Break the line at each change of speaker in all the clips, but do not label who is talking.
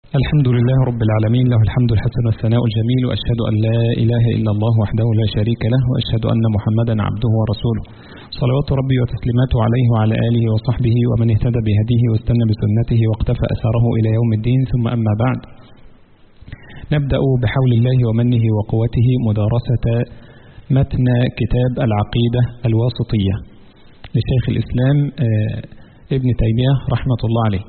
الحمد لله رب العالمين له الحمد الحسن والثناء الجميل وأشهد أن لا إله إلا الله وحده لا شريك له وأشهد أن محمدا عبده ورسوله صلوات ربي وتسليماته عليه وعلى آله وصحبه ومن اهتدى بهديه واستنى بسنته واقتفى أثره إلى يوم الدين ثم أما بعد نبدأ بحول الله ومنه وقوته مدارسة متن كتاب العقيدة الواسطية لشيخ الإسلام ابن تيمية رحمة الله عليه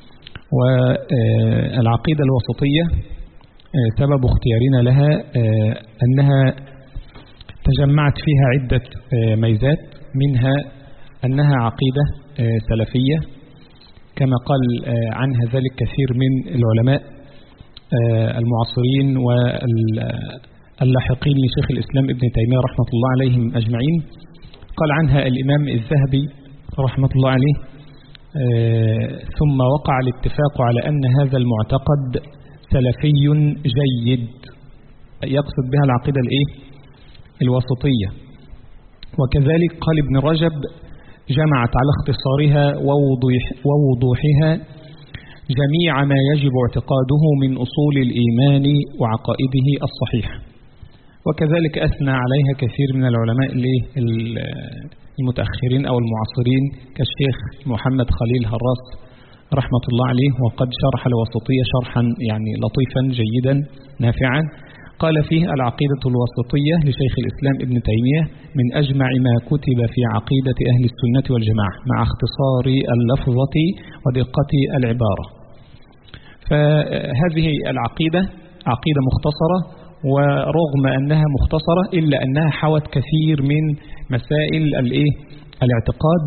والعقيدة الوسطية سبب اختيارنا لها أنها تجمعت فيها عدة ميزات منها أنها عقيدة سلفية كما قال عنها ذلك كثير من العلماء المعاصرين واللاحقين لشيخ الإسلام ابن تيمية رحمة الله عليهم أجمعين قال عنها الإمام الذهبي رحمة الله عليه ثم وقع الاتفاق على أن هذا المعتقد سلفي جيد يقصد بها العقيدة الإيه؟ الوسطية وكذلك قال ابن رجب جمعت على اختصارها ووضوح ووضوحها جميع ما يجب اعتقاده من أصول الإيمان وعقائده الصحيحة وكذلك أثنى عليها كثير من العلماء المتأخرين أو المعاصرين كالشيخ محمد خليل هراس رحمة الله عليه وقد شرح الوسطية شرحا يعني لطيفا جيدا نافعا قال فيه العقيدة الوسطية لشيخ الإسلام ابن تيمية من أجمع ما كتب في عقيدة أهل السنة والجماعة مع اختصار اللفظة ودقة العبارة فهذه العقيدة عقيدة مختصرة ورغم أنها مختصرة إلا أنها حوت كثير من مسائل الإيه الاعتقاد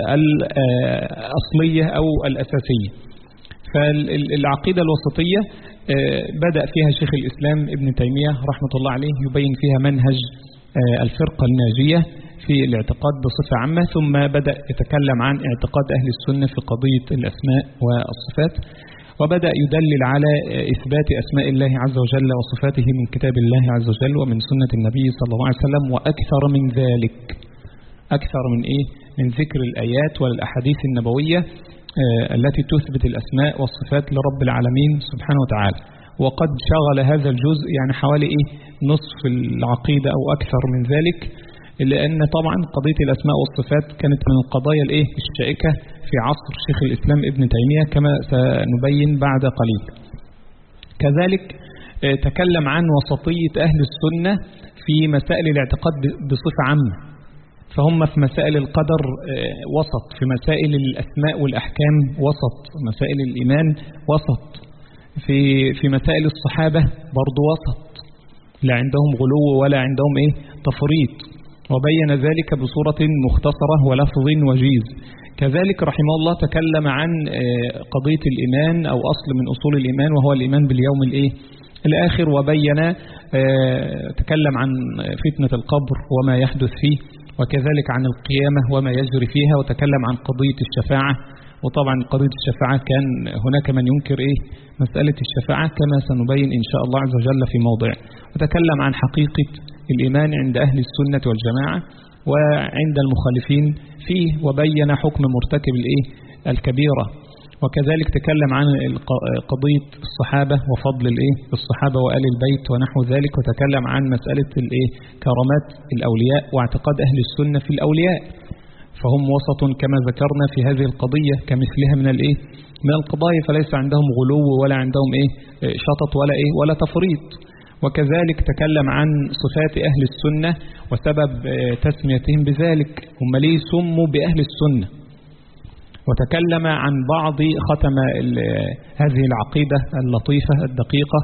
الأصلية أو الأساسية فالعقيدة الوسطية بدأ فيها شيخ الإسلام ابن تيمية رحمة الله عليه يبين فيها منهج الفرقة الناجية في الاعتقاد بصفة عامة ثم بدأ يتكلم عن اعتقاد أهل السنة في قضية الأسماء والصفات وبدأ يدلل على إثبات أسماء الله عز وجل وصفاته من كتاب الله عز وجل ومن سنة النبي صلى الله عليه وسلم وأكثر من ذلك أكثر من إيه؟ من ذكر الآيات والأحاديث النبوية التي تثبت الأسماء والصفات لرب العالمين سبحانه وتعالى وقد شغل هذا الجزء يعني حوالي إيه نصف العقيدة أو أكثر من ذلك لأن طبعا قضية الأسماء والصفات كانت من القضايا الإيه الشائكة في عصر شيخ الإسلام ابن تيمية كما سنبين بعد قليل كذلك تكلم عن وسطية أهل السنة في مسائل الاعتقاد بصفة عامة فهم في مسائل القدر وسط في مسائل الأسماء والأحكام وسط مسائل الإيمان وسط في في مسائل الصحابة برضو وسط لا عندهم غلو ولا عندهم إيه تفريط وبين ذلك بصورة مختصرة ولفظ وجيز كذلك رحمه الله تكلم عن قضية الإيمان أو أصل من أصول الإيمان وهو الإيمان باليوم الإيه الآخر وبين تكلم عن فتنة القبر وما يحدث فيه وكذلك عن القيامة وما يجري فيها وتكلم عن قضية الشفاعة وطبعا قضية الشفاعة كان هناك من ينكر إيه مسألة الشفاعة كما سنبين إن شاء الله عز وجل في موضع وتكلم عن حقيقة الإيمان عند أهل السنة والجماعة وعند المخالفين فيه وبين حكم مرتكب الإيه الكبيرة وكذلك تكلم عن قضية الصحابة وفضل الإيه الصحابة وآل البيت ونحو ذلك وتكلم عن مسألة الإيه كرامات الأولياء واعتقاد أهل السنة في الأولياء فهم وسط كما ذكرنا في هذه القضية كمثلها من الإيه من القضايا فليس عندهم غلو ولا عندهم إيه شطط ولا إيه ولا تفريط وكذلك تكلم عن صفات أهل السنة وسبب تسميتهم بذلك هم ليه سموا بأهل السنة وتكلم عن بعض ختم هذه العقيدة اللطيفة الدقيقة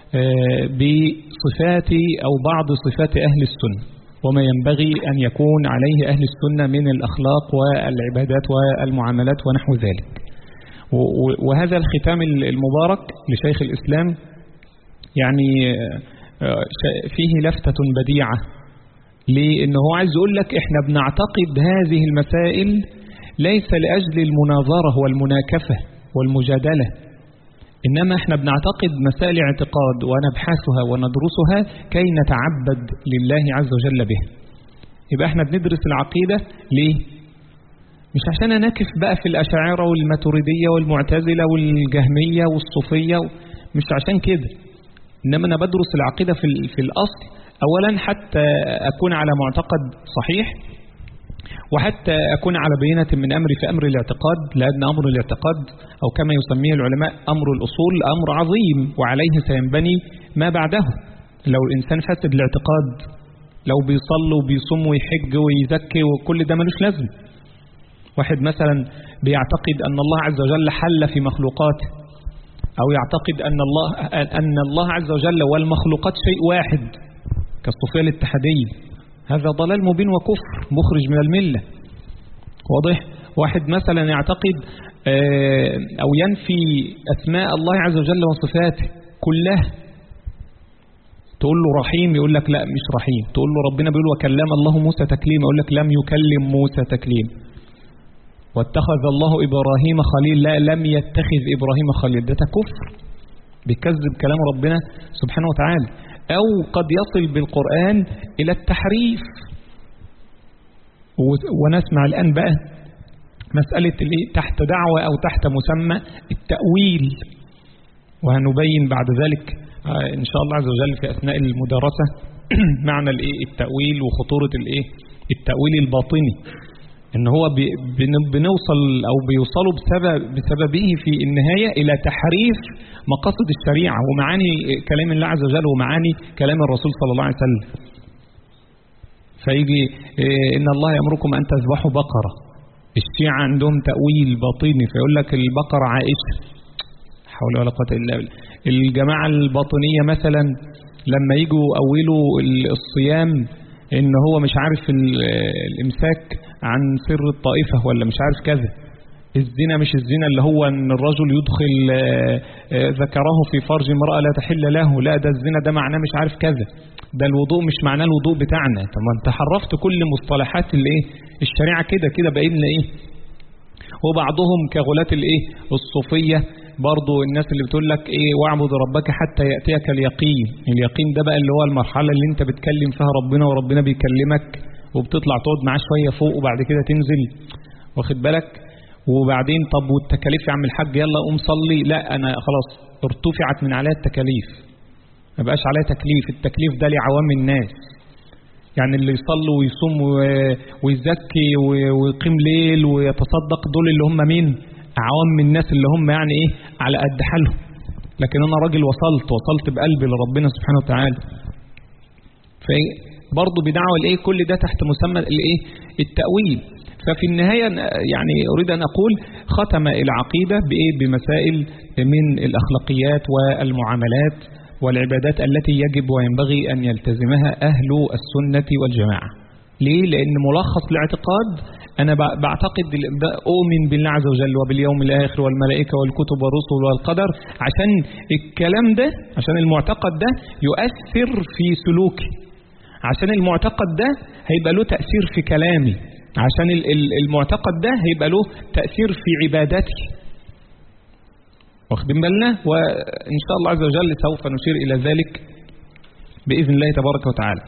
بصفات أو بعض صفات أهل السنة وما ينبغي أن يكون عليه أهل السنة من الأخلاق والعبادات والمعاملات ونحو ذلك وهذا الختام المبارك لشيخ الإسلام يعني فيه لفتة بديعة لأنه هو عايز يقول لك إحنا بنعتقد هذه المسائل ليس لأجل المناظرة والمناكفة والمجادلة إنما إحنا بنعتقد مسائل اعتقاد ونبحثها وندرسها كي نتعبد لله عز وجل به يبقى إحنا بندرس العقيدة ليه؟ مش عشان أنكف بقى في الأشاعرة والماتريدية والمعتزلة والجهمية والصوفية مش عشان كده إنما أنا بدرس العقيدة في, في الأصل أولا حتى أكون على معتقد صحيح وحتى أكون على بينة من أمري في أمر الاعتقاد لأن أمر الاعتقاد أو كما يسميه العلماء أمر الأصول أمر عظيم وعليه سينبني ما بعده لو الإنسان فاسد الاعتقاد لو بيصلي وبيصوم ويحج ويزكي وكل ده ملوش لازم واحد مثلا بيعتقد أن الله عز وجل حل في مخلوقاته أو يعتقد أن الله أن الله عز وجل والمخلوقات شيء واحد كالصوفية الاتحادية هذا ضلال مبين وكفر مخرج من الملة واضح واحد مثلا يعتقد أو ينفي أسماء الله عز وجل وصفاته كلها تقول له رحيم يقول لك لا مش رحيم تقول له ربنا بيقول وكلم الله موسى تكليما يقول لك لم يكلم موسى تكليما واتخذ الله إبراهيم خليل لا لم يتخذ إبراهيم خليل ده كفر بيكذب كلام ربنا سبحانه وتعالى أو قد يصل بالقرآن إلى التحريف ونسمع الآن بقى مسألة تحت دعوة أو تحت مسمى التأويل وهنبين بعد ذلك إن شاء الله عز وجل في أثناء المدرسة معنى التأويل وخطورة التأويل الباطني ان هو بنوصل او بيوصلوا بسبب بسببه في النهاية الى تحريف مقاصد الشريعة ومعاني كلام الله عز وجل ومعاني كلام الرسول صلى الله عليه وسلم فيجي ان الله يأمركم ان تذبحوا بقرة الشيعة عندهم تأويل باطني فيقول لك البقرة عائشة حول ولا قوة الا بالله الجماعة الباطنية مثلا لما يجوا أولوا الصيام ان هو مش عارف الامساك عن سر الطائفة ولا مش عارف كذا الزنا مش الزنا اللي هو ان الرجل يدخل ذكره في فرج امرأة لا تحل له لا ده الزنا ده معناه مش عارف كذا ده الوضوء مش معناه الوضوء بتاعنا طب ما انت حرفت كل مصطلحات الايه الشريعة كده كده بقينا ايه وبعضهم كغلاة الايه الصوفية برضو الناس اللي بتقول لك ايه واعبد ربك حتى يأتيك اليقين اليقين ده بقى اللي هو المرحلة اللي انت بتكلم فيها ربنا وربنا بيكلمك وبتطلع تقعد معاه شوية فوق وبعد كده تنزل واخد بالك وبعدين طب والتكاليف يا عم الحاج يلا قوم صلي لا انا خلاص ارتفعت من عليها التكاليف ما بقاش عليها تكليف التكليف ده لعوام الناس يعني اللي يصلي ويصوم ويزكي ويقيم ليل ويتصدق دول اللي هم مين عوام الناس اللي هم يعني ايه على قد حالهم لكن انا راجل وصلت وصلت بقلبي لربنا سبحانه وتعالى فبرضه بدعوة الايه كل ده تحت مسمى الايه التأويل ففي النهاية يعني أريد أن أقول ختم العقيدة بإيه بمسائل من الأخلاقيات والمعاملات والعبادات التي يجب وينبغي أن يلتزمها أهل السنة والجماعة ليه؟ لأن ملخص الاعتقاد أنا بعتقد أؤمن بالله عز وجل وباليوم الآخر والملائكة والكتب والرسل والقدر عشان الكلام ده عشان المعتقد ده يؤثر في سلوكي عشان المعتقد ده هيبقى له تأثير في كلامي عشان المعتقد ده هيبقى له تأثير في عبادتي واخدين بالنا وإن شاء الله عز وجل سوف نشير إلى ذلك بإذن الله تبارك وتعالى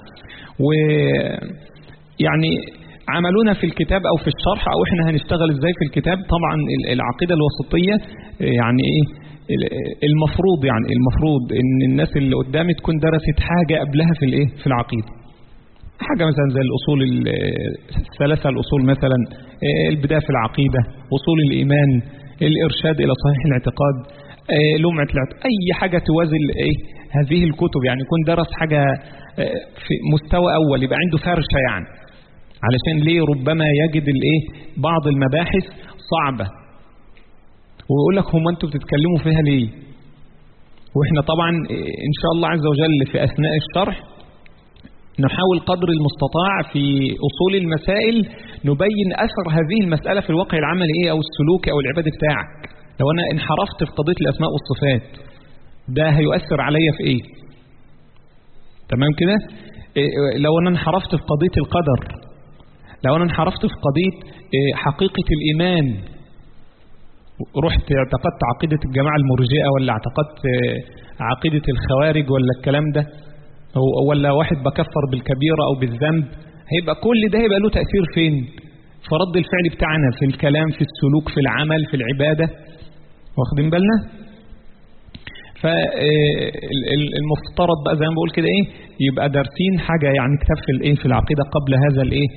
ويعني عملونا في الكتاب أو في الشرح أو إحنا هنشتغل إزاي في الكتاب طبعا العقيدة الوسطية يعني إيه المفروض يعني المفروض إن الناس اللي قدامي تكون درست حاجة قبلها في الإيه في العقيدة حاجة مثلا زي الأصول الثلاثة الأصول مثلا البداية في العقيدة أصول الإيمان الإرشاد إلى صحيح الاعتقاد لمعة الاعتقاد أي حاجة توازي إيه هذه الكتب يعني يكون درس حاجة في مستوى أول يبقى عنده فرشة يعني علشان ليه ربما يجد الايه بعض المباحث صعبة ويقول لك هم انتوا بتتكلموا فيها ليه واحنا طبعا ان شاء الله عز وجل في اثناء الشرح نحاول قدر المستطاع في اصول المسائل نبين اثر هذه المسألة في الواقع العملي ايه او السلوك او العبادة بتاعك لو انا انحرفت في قضية الاسماء والصفات ده هيؤثر عليا في ايه تمام كده لو انا انحرفت في قضية القدر لو أنا انحرفت في قضية حقيقة الإيمان رحت اعتقدت عقيدة الجماعة المرجئة ولا اعتقدت عقيدة الخوارج ولا الكلام ده ولا واحد بكفر بالكبيرة أو بالذنب هيبقى كل ده هيبقى له تأثير فين في رد الفعل بتاعنا في الكلام في السلوك في العمل في العبادة واخدين بالنا فالمفترض بقى زي ما بقول كده ايه يبقى دارسين حاجة يعني كتاب في الايه في العقيدة قبل هذا الايه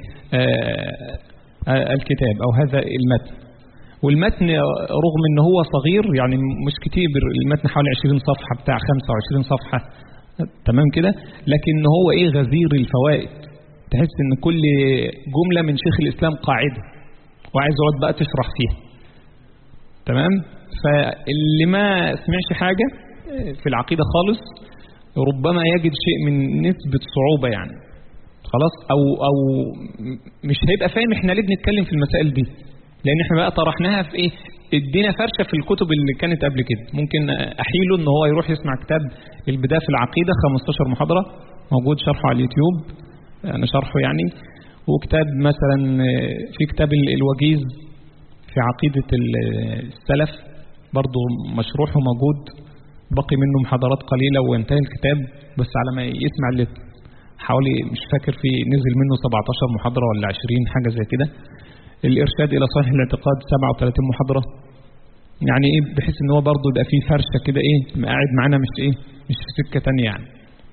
الكتاب او هذا المتن والمتن رغم ان هو صغير يعني مش كتير المتن حوالي 20 صفحة بتاع 25 صفحة تمام كده لكن هو ايه غزير الفوائد تحس ان كل جملة من شيخ الاسلام قاعدة وعايز اقعد بقى تشرح فيها تمام فاللي ما سمعش حاجة في العقيدة خالص ربما يجد شيء من نسبة صعوبة يعني خلاص او او مش هيبقى فاهم احنا ليه بنتكلم في المسائل دي لان احنا بقى طرحناها في ايه ادينا فرشة في الكتب اللي كانت قبل كده ممكن احيله ان هو يروح يسمع كتاب البداية في العقيدة 15 محاضرة موجود شرحه على اليوتيوب انا شرحه يعني وكتاب مثلا في كتاب الوجيز في عقيدة السلف برضه مشروح وموجود بقي منه محاضرات قليلة وينتهي الكتاب بس على ما يسمع اللي حوالي مش فاكر في نزل منه 17 محاضرة ولا 20 حاجة زي كده الإرشاد إلى صحيح الاعتقاد 37 محاضرة يعني إيه بحيث إن هو برضه يبقى فيه فرشة كده إيه قاعد معانا مش إيه مش في سكة تانية يعني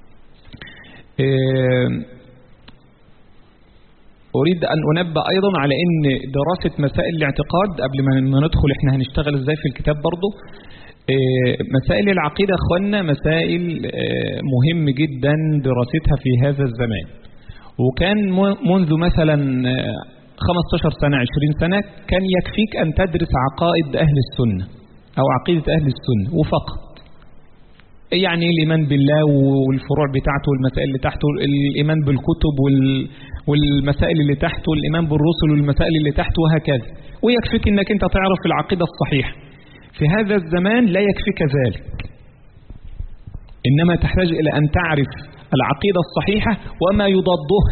إيه أريد أن أنبه أيضا على أن دراسة مسائل الاعتقاد قبل ما ندخل إحنا هنشتغل إزاي في الكتاب برضه مسائل العقيدة أخوانا مسائل مهم جدا دراستها في هذا الزمان وكان منذ مثلا 15 سنة 20 سنة كان يكفيك أن تدرس عقائد أهل السنة أو عقيدة أهل السنة وفقط يعني الإيمان بالله والفروع بتاعته والمسائل اللي تحته الإيمان بالكتب والمسائل اللي تحته الإيمان بالرسل والمسائل اللي تحته وهكذا ويكفيك أنك أنت تعرف العقيدة الصحيحة في هذا الزمان لا يكفيك ذلك إنما تحتاج إلى أن تعرف العقيدة الصحيحة وما يضادها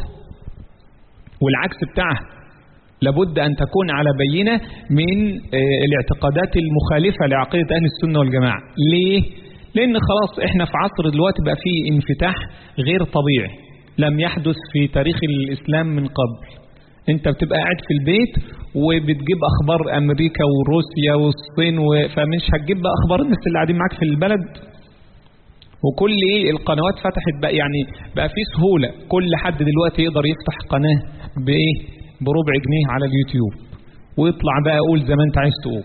والعكس بتاعها لابد أن تكون على بينة من الاعتقادات المخالفة لعقيدة أهل السنة والجماعة ليه؟ لأن خلاص احنا في عصر دلوقتي بقى فيه انفتاح غير طبيعي لم يحدث في تاريخ الإسلام من قبل انت بتبقى قاعد في البيت وبتجيب اخبار امريكا وروسيا والصين و... فمش هتجيب بقى اخبار الناس اللي قاعدين معاك في البلد وكل ايه القنوات فتحت بقى يعني بقى في سهولة كل حد دلوقتي يقدر يفتح قناة بايه بربع جنيه على اليوتيوب ويطلع بقى اقول زي ما انت عايز تقول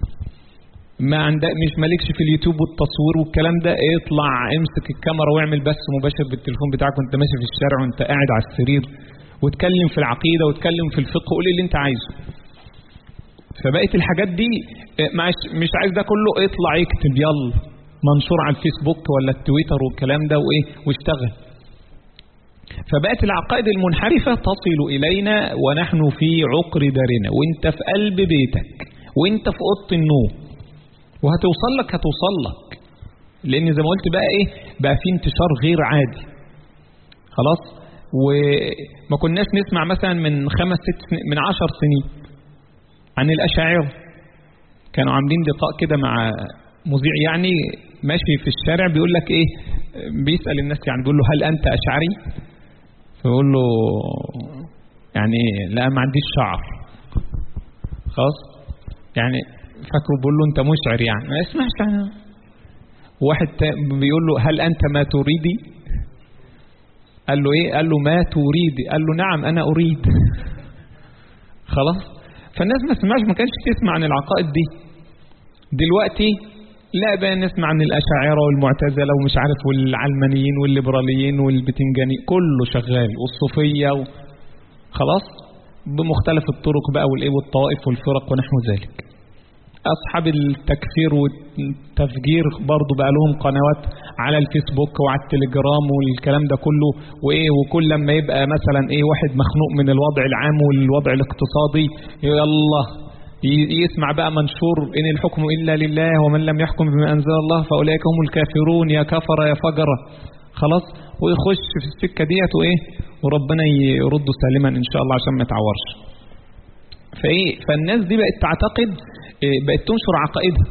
ما عندك مش مالكش في اليوتيوب والتصوير والكلام ده اطلع امسك الكاميرا واعمل بث مباشر بالتليفون بتاعك وانت ماشي في الشارع وانت قاعد على السرير واتكلم في العقيدة واتكلم في الفقه وقول اللي انت عايزه فبقيت الحاجات دي مش عايز ده كله اطلع اكتب يلا منشور على الفيسبوك ولا التويتر والكلام ده وايه واشتغل فبقت العقائد المنحرفة تصل إلينا ونحن في عقر دارنا وانت في قلب بيتك وانت في أوضة النوم وهتوصل لك هتوصل لك لأن زي ما قلت بقى ايه بقى في انتشار غير عادي خلاص وما كناش نسمع مثلا من خمس ست سنين من عشر سنين عن الأشاعرة كانوا عاملين لقاء كده مع مذيع يعني ماشي في الشارع بيقول لك ايه بيسأل الناس يعني بيقول له هل أنت أشعري فيقول له يعني لا ما عنديش شعر خلاص يعني فاكره بيقول له انت مشعر يعني ما اسمعش عنه واحد بيقول له هل أنت ما تريدي قال له ايه قال له ما تريدي قال له نعم انا اريد خلاص فالناس ما سمعش ما كانش تسمع عن العقائد دي دلوقتي لا بقى نسمع عن الأشاعرة والمعتزلة ومش عارف والعلمانيين والليبراليين والبتنجاني كله شغال والصوفية و... خلاص بمختلف الطرق بقى والايه والطوائف والفرق ونحو ذلك أصحاب التكفير والتفجير برضو بقى لهم قنوات على الفيسبوك وعلى التليجرام والكلام ده كله وإيه وكل لما يبقى مثلا إيه واحد مخنوق من الوضع العام والوضع الاقتصادي يلا يسمع بقى منشور إن الحكم إلا لله ومن لم يحكم بما أنزل الله فأولئك هم الكافرون يا كفر يا فجرة خلاص ويخش في السكة ديت وإيه وربنا يرده سالما إن شاء الله عشان ما يتعورش فإيه فالناس دي بقت تعتقد بقت تنشر عقائدها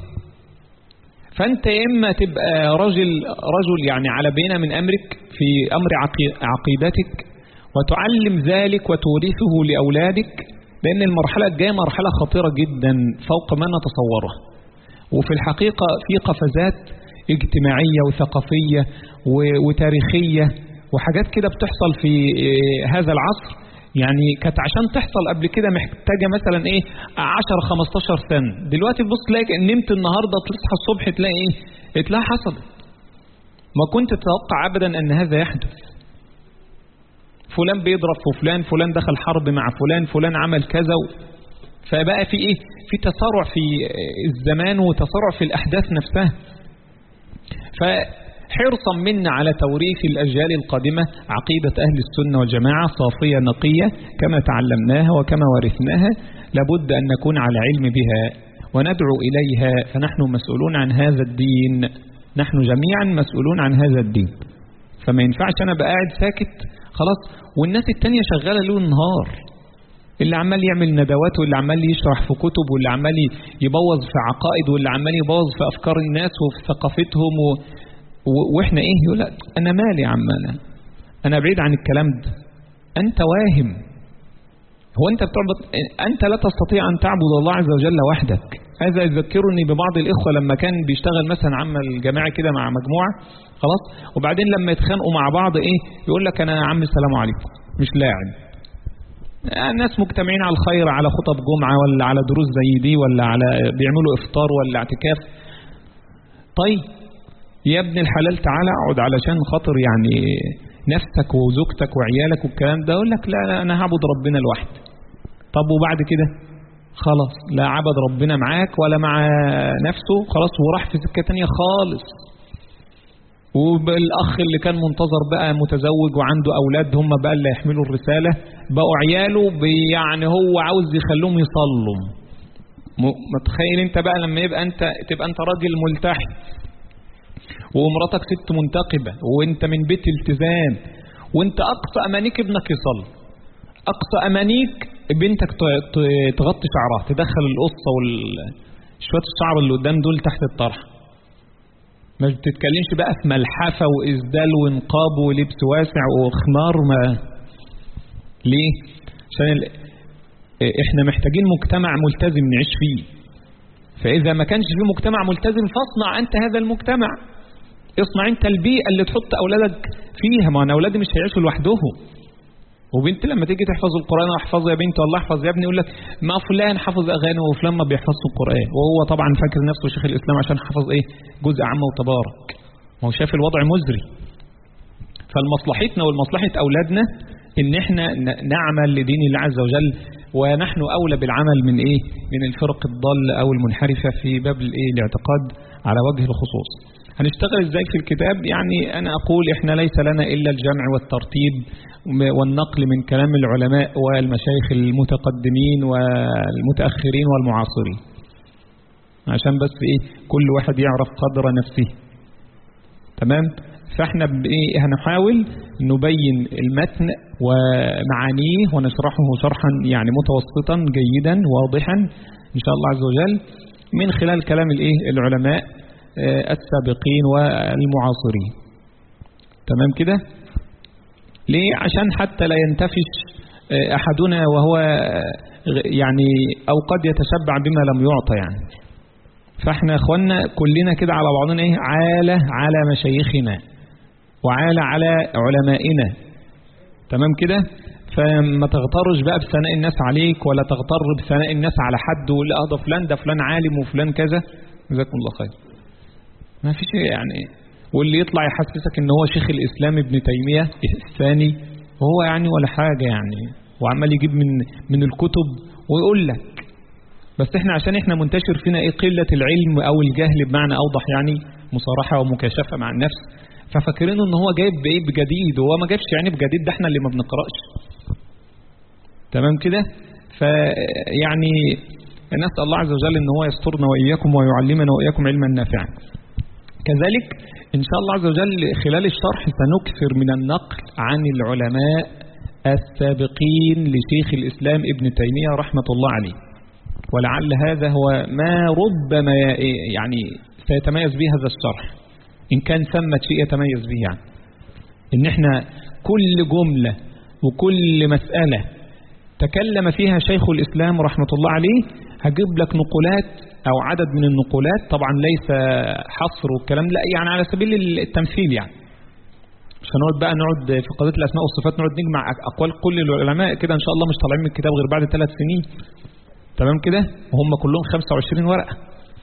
فأنت إما تبقى رجل رجل يعني على بينة من أمرك في أمر عقيدتك وتعلم ذلك وتورثه لأولادك لأن المرحلة الجاية مرحلة خطيرة جدا فوق ما نتصوره وفي الحقيقة في قفزات اجتماعية وثقافية وتاريخية وحاجات كده بتحصل في هذا العصر يعني كانت عشان تحصل قبل كده محتاجة مثلا ايه 10 15 سنة دلوقتي تبص تلاقي نمت النهاردة تصحى الصبح تلاقي ايه تلاقي حصلت ما كنت تتوقع ابدا ان هذا يحدث فلان بيضرب في فلان فلان دخل حرب مع فلان فلان عمل كذا فبقى في ايه في تسارع في الزمان وتسارع في الاحداث نفسها فحرصا منا على توريث الاجيال القادمه عقيده اهل السنه والجماعه صافيه نقيه كما تعلمناها وكما ورثناها لابد ان نكون على علم بها وندعو اليها فنحن مسؤولون عن هذا الدين نحن جميعا مسؤولون عن هذا الدين فما ينفعش انا بقى قاعد ساكت خلاص والناس التانية شغالة ليل نهار اللي عمال يعمل ندوات واللي عمال يشرح في كتب واللي عمال يبوظ في عقائد واللي عمال يبوظ في أفكار الناس وفي ثقافتهم و... و... وإحنا إيه يقول أنا مالي عم أنا أنا بعيد عن الكلام ده أنت واهم هو أنت بتعبد أنت لا تستطيع أن تعبد الله عز وجل وحدك هذا يذكرني ببعض الإخوة لما كان بيشتغل مثلا عمل جماعي كده مع مجموعة خلاص وبعدين لما يتخانقوا مع بعض ايه يقول لك انا يا عم السلام عليكم مش لاعب الناس مجتمعين على الخير على خطب جمعة ولا على دروس زي دي ولا على بيعملوا افطار ولا اعتكاف طيب يا ابن الحلال تعالى اقعد علشان خاطر يعني نفسك وزوجتك وعيالك والكلام ده يقول لك لا, لا انا هعبد ربنا لوحدي طب وبعد كده خلاص لا عبد ربنا معاك ولا مع نفسه خلاص وراح في سكة تانية خالص والأخ اللي كان منتظر بقى متزوج وعنده أولاد هم بقى اللي يحملوا الرسالة بقوا عياله يعني هو عاوز يخلوهم يصلوا متخيل انت بقى لما يبقى انت تبقى انت راجل ملتحي ومراتك ست منتقبة وانت من بيت التزام وانت اقصى امانيك ابنك يصلي اقصى امانيك بنتك تغطي شعرها تدخل القصة وشوية الشعر اللي قدام دول تحت الطرح ما بتتكلمش بقى في ملحفة وإسدال ونقاب ولبس واسع وخمار ما ليه؟ عشان ال... احنا محتاجين مجتمع ملتزم نعيش فيه فإذا ما كانش فيه مجتمع ملتزم فاصنع أنت هذا المجتمع اصنع أنت البيئة اللي تحط أولادك فيها ما أنا أولادي مش هيعيشوا لوحدهم وبنت لما تيجي تحفظ القرآن احفظ يا بنت والله احفظ يا ابني يقول لك ما فلان حفظ أغاني وفلان ما بيحفظش القرآن وهو طبعا فاكر نفسه شيخ الإسلام عشان حفظ إيه جزء عامة وتبارك ما هو شاف الوضع مزري فالمصلحتنا والمصلحة أولادنا إن إحنا نعمل لدين الله عز وجل ونحن أولى بالعمل من إيه من الفرق الضالة أو المنحرفة في باب الإيه الاعتقاد على وجه الخصوص هنشتغل ازاي في الكتاب يعني انا اقول احنا ليس لنا الا الجمع والترتيب والنقل من كلام العلماء والمشايخ المتقدمين والمتأخرين والمعاصرين عشان بس ايه كل واحد يعرف قدر نفسه تمام فاحنا بايه هنحاول نبين المتن ومعانيه ونشرحه شرحا يعني متوسطا جيدا واضحا ان شاء الله عز وجل من خلال كلام الايه العلماء السابقين والمعاصرين تمام كده ليه عشان حتى لا ينتفش أحدنا وهو يعني أو قد يتشبع بما لم يعطى يعني فاحنا اخوانا كلنا كده على بعضنا ايه عالة على مشايخنا وعالة على علمائنا تمام كده فما تغترش بقى بثناء الناس عليك ولا تغتر بثناء الناس على حد ولا اه ده فلان ده فلان عالم وفلان كذا جزاكم الله خير ما فيش يعني واللي يطلع يحسسك ان هو شيخ الاسلام ابن تيمية الثاني وهو يعني ولا حاجة يعني وعمال يجيب من من الكتب ويقول لك بس احنا عشان احنا منتشر فينا ايه قلة العلم او الجهل بمعنى اوضح يعني مصارحة ومكاشفة مع النفس ففاكرينه ان هو جايب بايه بجديد وهو ما جابش يعني بجديد ده احنا اللي ما بنقرأش تمام كده فيعني نسأل الله عز وجل ان هو يسترنا واياكم ويعلمنا واياكم علما نافعا كذلك إن شاء الله عز وجل خلال الشرح سنكثر من النقل عن العلماء السابقين لشيخ الإسلام ابن تيمية رحمة الله عليه ولعل هذا هو ما ربما يعني سيتميز به هذا الشرح إن كان ثمة شيء يتميز به يعني إن احنا كل جملة وكل مسألة تكلم فيها شيخ الإسلام رحمة الله عليه هجيب لك نقولات أو عدد من النقولات طبعا ليس حصر والكلام لا يعني على سبيل التمثيل يعني مش هنقعد بقى نقعد في قضية الأسماء والصفات نقعد نجمع أقوال كل العلماء كده إن شاء الله مش طالعين من الكتاب غير بعد ثلاث سنين تمام كده وهم كلهم 25 ورقة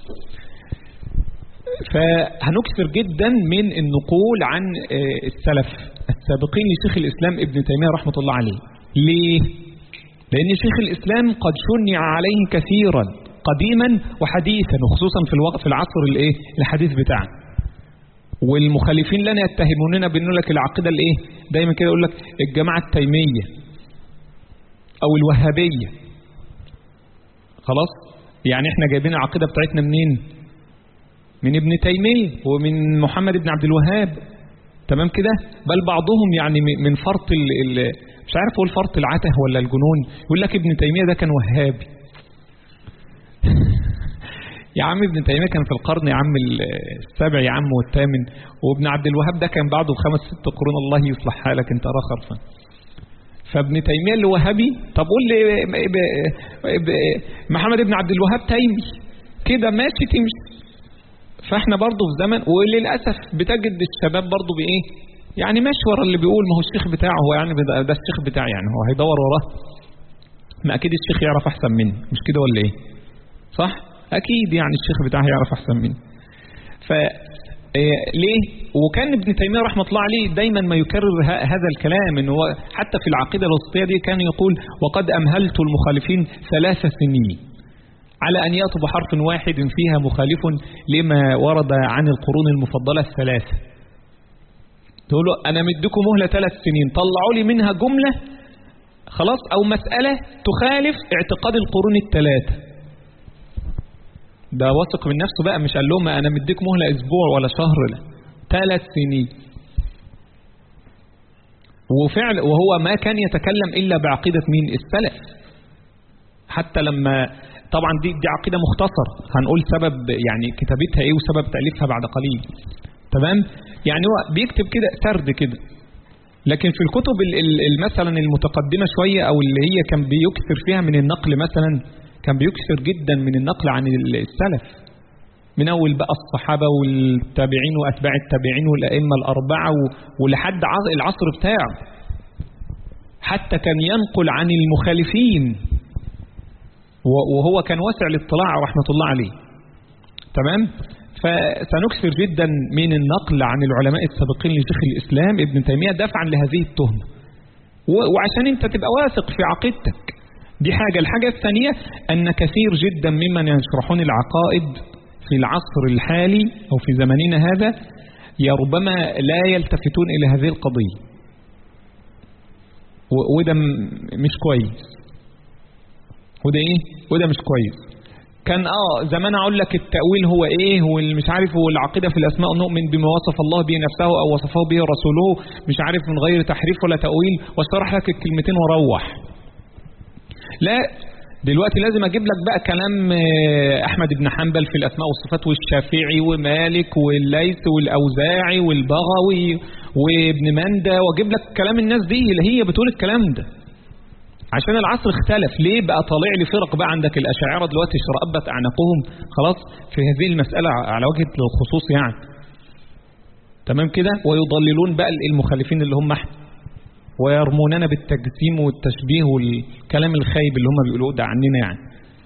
فهنكثر جدا من النقول عن السلف السابقين لشيخ الإسلام ابن تيمية رحمة الله عليه ليه؟ لأن شيخ الإسلام قد شنع عليه كثيرا قديما وحديثا وخصوصا في الوقت في العصر الايه الحديث بتاعنا والمخالفين لنا يتهموننا بانه لك العقيده الايه دايما كده يقول لك الجماعه التيميه او الوهابيه خلاص يعني احنا جايبين العقيده بتاعتنا منين من ابن تيميه ومن محمد بن عبد الوهاب تمام كده بل بعضهم يعني من فرط ال ال مش عارف هو الفرط العته ولا الجنون يقول لك ابن تيميه ده كان وهابي يا عم ابن تيمية كان في القرن يا عم السابع يا عم والثامن وابن عبد الوهاب ده كان بعده بخمس ست قرون الله يصلح حالك انت رخر فابن تيمية اللي وهابي طب قول لي محمد ابن عبد الوهاب تيمي كده ماشي تمشي فاحنا برضه في زمن وللأسف بتجد الشباب برضه بإيه يعني ماشي ورا اللي بيقول ما هو الشيخ بتاعه هو يعني ده الشيخ بتاعي يعني هو هيدور وراه ما أكيد الشيخ يعرف أحسن مني مش كده ولا إيه صح أكيد يعني الشيخ بتاعه يعرف أحسن مني ف ليه وكان ابن تيمية رحمة الله عليه دايما ما يكرر هذا الكلام إن هو حتى في العقيدة الوسطية دي كان يقول وقد أمهلت المخالفين ثلاث سنين على أن يأتوا بحرف واحد فيها مخالف لما ورد عن القرون المفضلة الثلاثة تقولوا أنا مدكم مهلة ثلاث سنين طلعوا لي منها جملة خلاص أو مسألة تخالف اعتقاد القرون الثلاثة ده واثق من نفسه بقى مش قال لهم أنا مديك مهلة أسبوع ولا شهر لا ثلاث سنين وفعل وهو ما كان يتكلم إلا بعقيدة مين السلف حتى لما طبعا دي دي عقيدة مختصر هنقول سبب يعني كتابتها ايه وسبب تأليفها بعد قليل تمام يعني هو بيكتب كده سرد كده لكن في الكتب مثلا المتقدمة شوية او اللي هي كان بيكثر فيها من النقل مثلا كان بيكثر جدا من النقل عن السلف من اول بقى الصحابة والتابعين واتباع التابعين والائمة الاربعة ولحد العصر بتاعه حتى كان ينقل عن المخالفين وهو كان واسع الاطلاع رحمة الله عليه تمام فسنكثر جدا من النقل عن العلماء السابقين لشيخ الإسلام ابن تيمية دفعا لهذه التهمة وعشان انت تبقى واثق في عقيدتك دي حاجة الحاجة الثانية أن كثير جدا ممن يشرحون العقائد في العصر الحالي أو في زمننا هذا يا ربما لا يلتفتون إلى هذه القضية وده مش كويس وده ايه وده مش كويس كان اه زمان اقول لك التأويل هو ايه والمش عارف هو العقيدة في الاسماء نؤمن بما وصف الله به نفسه او وصفه به رسوله مش عارف من غير تحريف ولا تأويل واشرح لك الكلمتين واروح لا دلوقتي لازم اجيب لك بقى كلام احمد بن حنبل في الاسماء والصفات والشافعي ومالك والليث والاوزاعي والبغوي وابن مندى واجيب لك كلام الناس دي اللي هي بتقول الكلام ده عشان العصر اختلف ليه بقى طالع لي فرق بقى عندك الأشاعرة دلوقتي شرأبت أعناقهم خلاص في هذه المسألة على وجه الخصوص يعني تمام كده ويضللون بقى المخالفين اللي هم احنا ويرموننا بالتجسيم والتشبيه والكلام الخايب اللي هم بيقولوه ده عننا يعني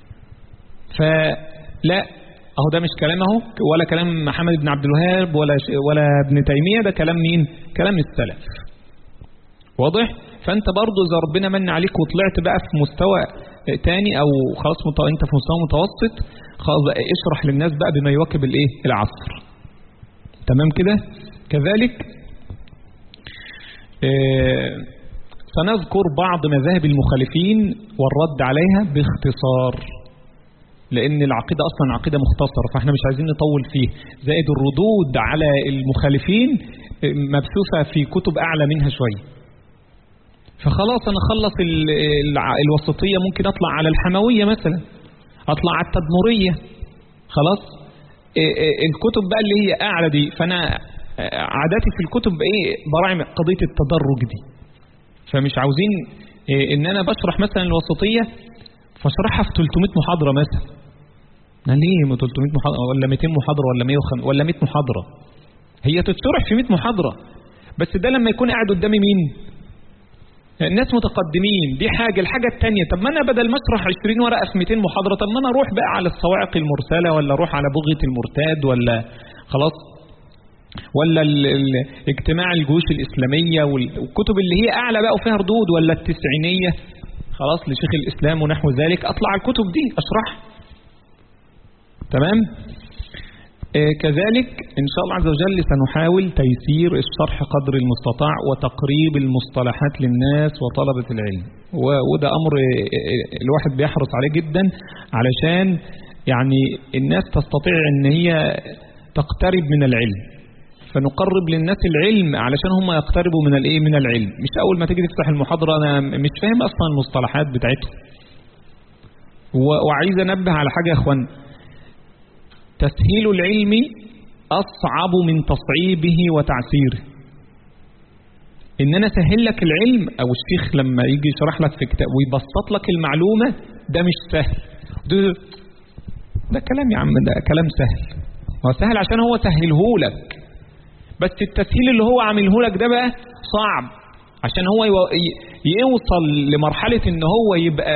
فلا اهو ده مش كلام اهو ولا كلام محمد بن عبد الوهاب ولا ولا ابن تيمية ده كلام مين كلام السلف واضح فانت برضو اذا ربنا من عليك وطلعت بقى في مستوى تاني او خلاص متو... انت في مستوى متوسط خلاص بقى اشرح للناس بقى بما يواكب الايه العصر تمام كده كذلك اه سنذكر بعض مذاهب المخالفين والرد عليها باختصار لان العقيدة اصلا عقيدة مختصرة فاحنا مش عايزين نطول فيه زائد الردود على المخالفين مبثوثة في كتب اعلى منها شويه فخلاص انا اخلص الوسطية ممكن اطلع على الحموية مثلا اطلع على التدمرية خلاص الكتب بقى اللي هي اعلى دي فانا عاداتي في الكتب ايه براعي قضية التدرج دي فمش عاوزين ان انا بشرح مثلا الوسطية فاشرحها في 300 محاضرة مثلا ليه 300 محاضرة ولا 200 محاضرة ولا 100 ولا 100 محاضرة هي تتشرح في 100 محاضرة بس ده لما يكون قاعد قدامي مين الناس متقدمين دي حاجة الحاجة التانية طب ما أنا بدل ما أشرح 20 ورقة في 200 محاضرة طب ما أنا أروح بقى على الصواعق المرسلة ولا أروح على بغية المرتاد ولا خلاص ولا ال ال اجتماع الجيوش الإسلامية والكتب اللي هي أعلى بقى وفيها ردود ولا التسعينية خلاص لشيخ الإسلام ونحو ذلك أطلع الكتب دي أشرح تمام آه كذلك إن شاء الله عز وجل سنحاول تيسير الشرح قدر المستطاع وتقريب المصطلحات للناس وطلبة العلم وده أمر الواحد بيحرص عليه جدا علشان يعني الناس تستطيع أن هي تقترب من العلم فنقرب للناس العلم علشان هم يقتربوا من الايه من العلم مش اول ما تيجي تفتح المحاضره انا مش فاهم اصلا المصطلحات بتاعتهم وعايز انبه على حاجه يا اخوان تسهيل العلم اصعب من تصعيبه وتعسيره ان انا اسهل لك العلم او الشيخ لما يجي يشرح لك في كتاب ويبسط لك المعلومه ده مش سهل ده كلام يا عم ده كلام سهل هو سهل عشان هو سهله لك بس التسهيل اللي هو عامله لك ده بقى صعب عشان هو يوصل لمرحلة ان هو يبقى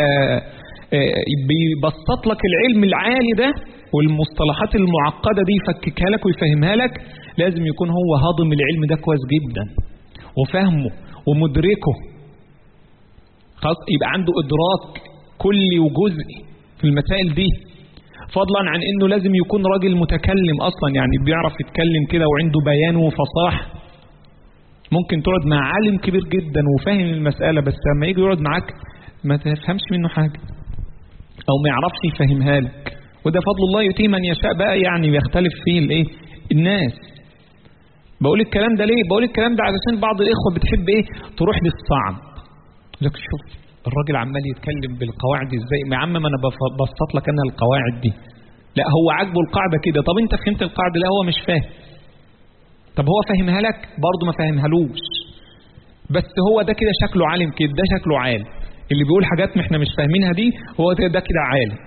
بيبسط لك العلم العالي ده والمصطلحات المعقدة دي يفككها لك ويفهمها لك لازم يكون هو هاضم العلم ده كويس جدا وفهمه ومدركه خلاص يبقى عنده إدراك كلي وجزئي في المسائل دي فضلا عن انه لازم يكون راجل متكلم اصلا يعني بيعرف يتكلم كده وعنده بيان وفصاح ممكن تقعد مع عالم كبير جدا وفاهم المسألة بس لما يجي يقعد معاك ما تفهمش منه حاجة او ما يعرفش يفهمها لك وده فضل الله يؤتيه من يشاء بقى يعني بيختلف فيه الايه الناس بقول الكلام ده ليه بقول الكلام ده علشان بعض الاخوه بتحب ايه تروح للصعب لك شوف الراجل عمال يتكلم بالقواعد ازاي ما عم ما انا ببسط لك انا القواعد دي لا هو عاجبه القاعده كده طب انت فهمت القاعده لا هو مش فاهم طب هو فهمها لك برضه ما فهمهالوش بس هو ده كده شكله عالم كده ده شكله عالم اللي بيقول حاجات ما احنا مش فاهمينها دي هو ده, ده كده عالم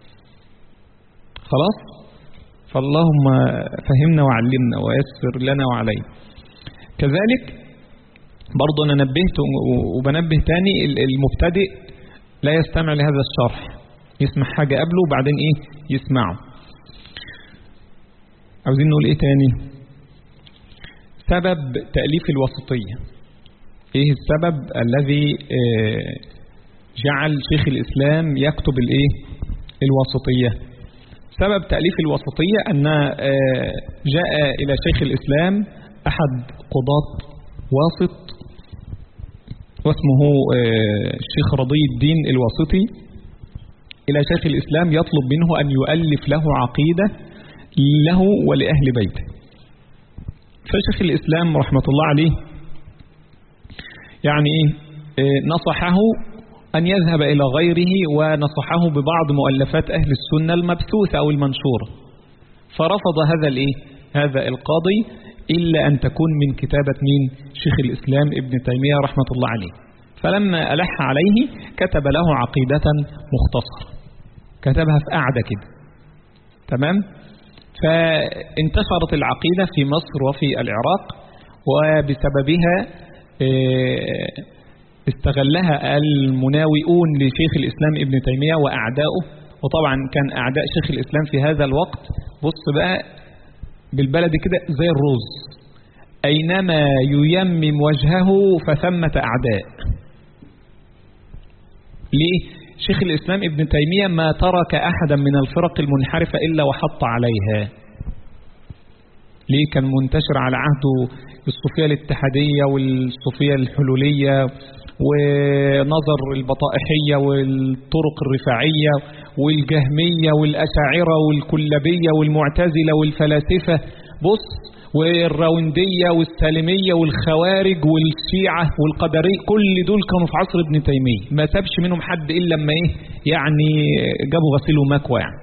خلاص فاللهم فهمنا وعلمنا ويسر لنا وعلينا كذلك برضه أنا نبهت وبنبه تاني المبتدئ لا يستمع لهذا الشرح يسمع حاجة قبله وبعدين إيه يسمعه عاوزين نقول إيه تاني سبب تأليف الوسطية إيه السبب الذي جعل شيخ الإسلام يكتب الإيه الوسطية سبب تأليف الوسطية أن جاء إلى شيخ الإسلام أحد قضاة واسط واسمه الشيخ رضي الدين الواسطي إلى شيخ الإسلام يطلب منه أن يؤلف له عقيدة له ولأهل بيته فشيخ الإسلام رحمة الله عليه يعني نصحه أن يذهب إلى غيره ونصحه ببعض مؤلفات أهل السنة المبثوثة أو المنشورة فرفض هذا الإيه؟ هذا القاضي إلا أن تكون من كتابة مين شيخ الإسلام ابن تيمية رحمة الله عليه فلما ألح عليه كتب له عقيدة مختصرة كتبها في قعدة كده تمام فانتشرت العقيدة في مصر وفي العراق وبسببها استغلها المناوئون لشيخ الإسلام ابن تيمية وأعداؤه وطبعا كان أعداء شيخ الإسلام في هذا الوقت بص بقى بالبلد كده زي الرز أينما ييمم وجهه فثمة أعداء ليه؟ شيخ الإسلام ابن تيمية ما ترك أحدا من الفرق المنحرفة إلا وحط عليها ليه كان منتشر على عهده الصوفية الاتحادية والصوفية الحلولية ونظر البطائحية والطرق الرفاعية والجهمية والأشاعرة والكلبية والمعتزلة والفلاسفة بص والراوندية والسالمية والخوارج والشيعة والقدرية كل دول كانوا في عصر ابن تيمية ما سابش منهم حد إلا لما إيه يعني جابوا غسيل ومكوى يعني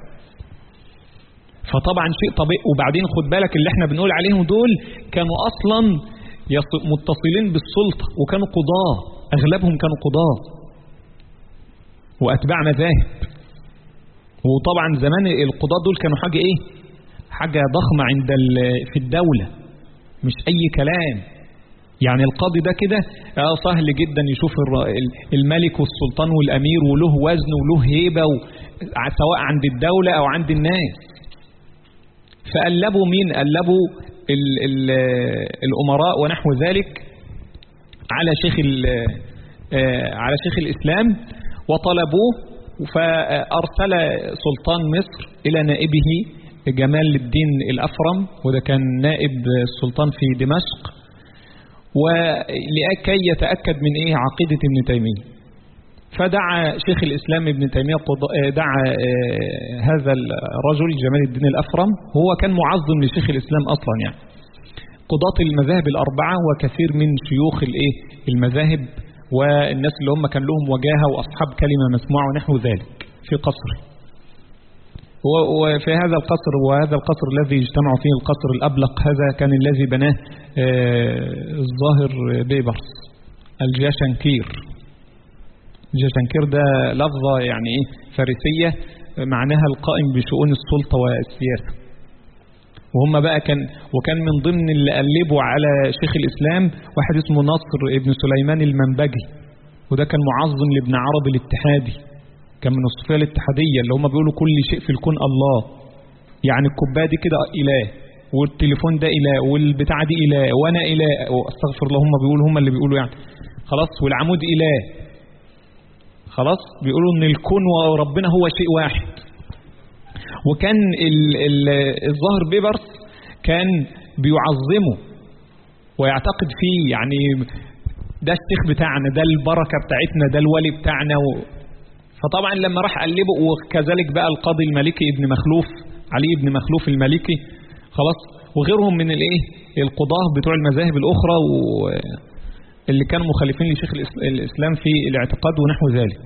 فطبعا شيء طبيعي وبعدين خد بالك اللي احنا بنقول عليهم دول كانوا أصلا متصلين بالسلطة وكانوا قضاة أغلبهم كانوا قضاة وأتباع مذاهب وطبعا زمان القضاة دول كانوا حاجة ايه حاجة ضخمة عند في الدولة مش اي كلام يعني القاضي ده كده اه سهل جدا يشوف الملك والسلطان والامير وله وزن وله هيبة سواء عند الدولة او عند الناس فقلبوا مين قلبوا ال ال الامراء ونحو ذلك على شيخ على شيخ الاسلام وطلبوه فارسل سلطان مصر الى نائبه جمال الدين الافرم وده كان نائب السلطان في دمشق ولكي يتأكد من ايه عقيدة ابن تيمية فدعا شيخ الإسلام ابن تيمية دعا هذا الرجل جمال الدين الأفرم هو كان معظم لشيخ الإسلام أصلا يعني قضاة المذاهب الأربعة وكثير من شيوخ الايه المذاهب والناس اللي هم كان لهم وجاهة وأصحاب كلمة مسموعة ونحو ذلك في قصره وفي هذا القصر وهذا القصر الذي يجتمع فيه القصر الأبلق هذا كان الذي بناه الظاهر بيبرس الجاشنكير الجاشنكير ده لفظة يعني ايه فارسية معناها القائم بشؤون السلطة والسياسة وهم بقى كان وكان من ضمن اللي قلبوا على شيخ الإسلام واحد اسمه نصر ابن سليمان المنبجي وده كان معظم لابن عربي الاتحادي كان من الصوفية الاتحادية اللي هم بيقولوا كل شيء في الكون الله يعني الكوبايه دي كده إله والتليفون ده إله والبتاع دي إله وأنا إله استغفر الله هم بيقولوا هم اللي بيقولوا يعني خلاص والعمود إله خلاص بيقولوا ان الكون وربنا هو شيء واحد وكان الظاهر بيبرس كان بيعظمه ويعتقد فيه يعني ده الشيخ بتاعنا ده البركة بتاعتنا ده الولي بتاعنا و... فطبعا لما راح قلبه وكذلك بقى القاضي المالكي ابن مخلوف علي ابن مخلوف المالكي خلاص وغيرهم من الايه القضاه بتوع المذاهب الاخرى واللي كانوا مخالفين لشيخ الاسلام في الاعتقاد ونحو ذلك